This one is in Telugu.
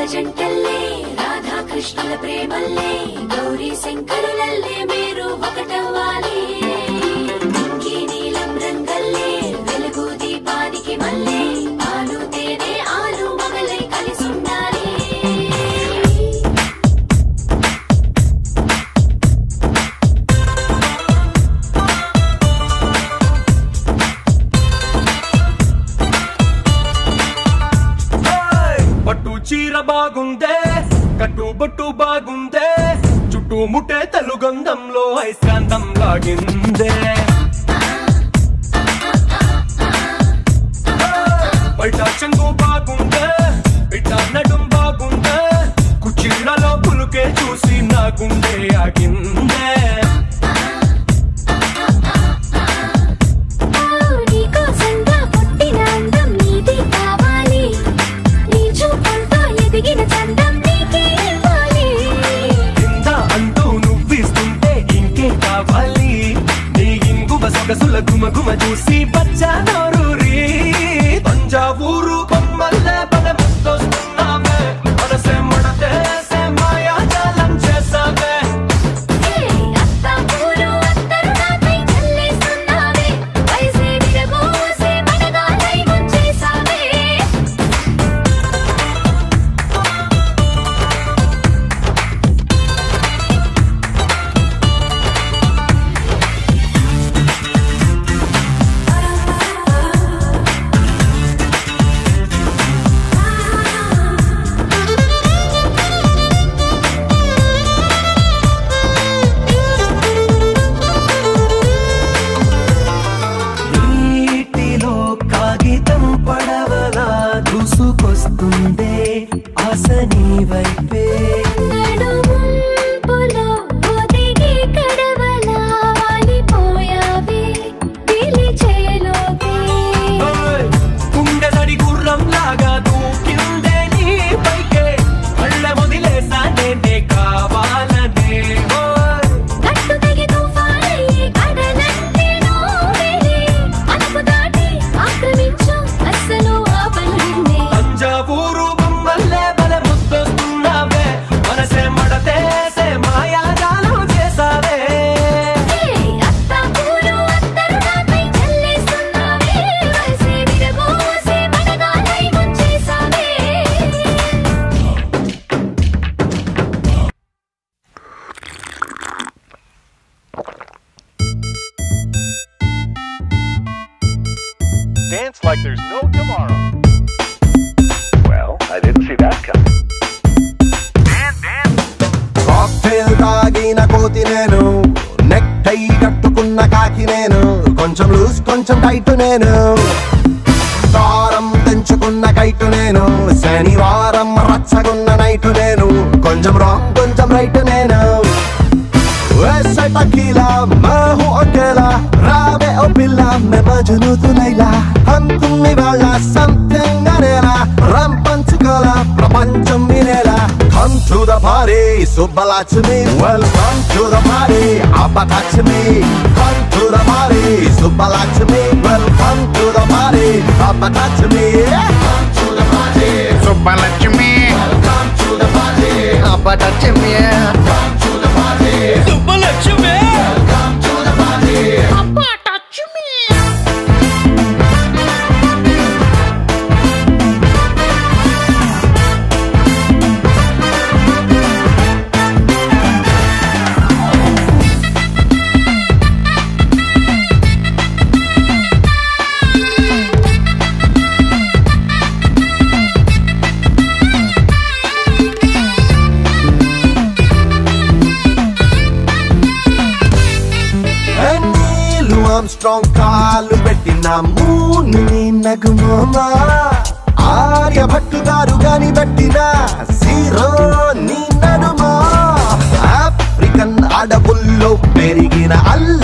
జంటల్లే రాధాకృష్ణుల ప్రేమల్లే గౌరీ శంకరులల్లే మీరు ఒకటవ్వాలి ఇంకీ నీలం రంగల్లే వెలుగు దీపానికి మల్లే పాలు తేనె ఆలు మగలై కలిసుండాలి పట్టు చీర బాగుందే కట్టు బొట్టు బాగుందే చుట్టూ ముట్టే తెలుగంధంలో ఐస్కాంతం లాగిందే బయట చెంగు బాగుందే బిడ్డ నడుం బాగుందే కుచ్చిళ్ళలో పులుకే చూసి నా గుండె ఆగిందే నీకోసంగా పుట్టిన అందం నీది కావాలి నీ చూపులతో ఎదిగిన చందం నీకే ఇవ్వాలి కింద అంటూ నువ్విస్తుంటే ఇంకే కావాలి నీ ఇంగువ సొగసుల గుమ గుమ చూసి బచ్చానూరి తంజావూరు బొమ్మల్లే బల ముద్దొస్తున్నావే మనసే మడతేసే మాయాజాలం చేసావే అత్త పూలు అత్తరు నాపై చల్లేస్తున్నావే వయసే విరబోసే మనగాలై ముంచేసావే నీటిలో కాగితం పడవలా దూసుకొస్తుందే ఆశ నీ వైపే నడుముంపులో ఒదిగి కడవలా వాలిపోయావే పిలిచేలోపే ఓయ్! గుండెదడి గుర్రం లాగా దూకిందే నీ పైకే కళ్ళ వదిలేసా నేనే కావాలనే ఓయ్! కట్టు తెగి తుఫానయ్యి కడలంటే నోవేలే అదుపు దాటి ఆక్రమించు అస్సలు ఆపను నిన్నే తంజావూరు బొమ్మల్లే బల ముద్దొస్తున్నావే మనసే మడతేసే మాయాజాలం చేసావే అత్త పూలు అత్తరు నాపై చల్లేస్తున్నావే వయసే విరబోసే మనగాలై ముంచేసావే Dance like there's no tomorrow. Well, I didn't see that coming. Dance, dance. Cocktail తాగిన కోతి నేను నెక్ టై కట్టుకున్న కాకి నేను కొంచెం లూజ్ కొంచెం టైట్ నేను దారం తెంచుకున్న కైటు నేను శనివారం రచ్చగున్న నైటు నేను కొంచెం రాంగ్ కొంచెం రైట్ నేను वैसे टकीला मैं हूँ अकेला रावे ओ पिल्ला मैं मजनू तू लैला हम तुम ఇవాళ సంథింగ్ అనేలా రం పంచుకోలా ప్రపంచం వినేలా Come to the party Subbalakshmi Welcome to the party Abbalakshmi Come to the party Subbalakshmi Welcome to the party Abbalakshmi Come to the party Subbalakshmi Welcome to the party Abbalakshmi Come to the party Subbalakshmi Come to the party నీళ్ళు ఆమ్స్ట్రాంగ్ కాలు పెట్టిన మూని నగుమోమా ఆర్యభట్టు గారు గాని పెట్టిన సీరో నీ నడుమా ఆఫ్రికన్ అడవుల్లో పెరిగిన అల్ల